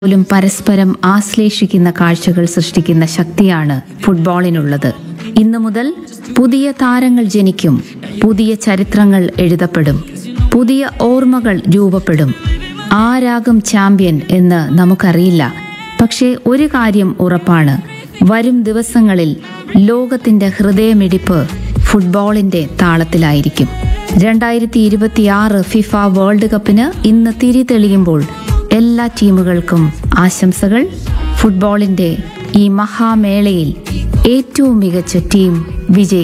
പോലും പരസ്പരം ആശ്ലേഷിക്കുന്ന കാഴ്ചകൾ സൃഷ്ടിക്കുന്ന ശക്തിയാണ് ഫുട്ബോളിനുള്ളത് ഇന്നു മുതൽ പുതിയ താരങ്ങൾ ജനിക്കും പുതിയ ചരിത്രങ്ങൾ എഴുതപ്പെടും പുതിയ ഓർമ്മകൾ രൂപപ്പെടും ആരാകും ചാമ്പ്യൻ എന്ന് നമുക്കറിയില്ല പക്ഷേ ഒരു കാര്യം ഉറപ്പാണ് വരും ദിവസങ്ങളിൽ ലോകത്തിന്റെ ഹൃദയമിടിപ്പ് ഫുട്ബോളിന്റെ താളത്തിലായിരിക്കും രണ്ടായിരത്തി ഇരുപത്തിയാറ് ഫിഫ വേൾഡ് കപ്പിന് ഇന്ന് തിരി തെളിയുമ്പോൾ എല്ലാ ടീമുകൾക്കും ആശംസകൾ ഫുട്ബോളിന്റെ ഈ മഹാമേളയിൽ ഏറ്റവും മികച്ച ടീം വിജയിക്കും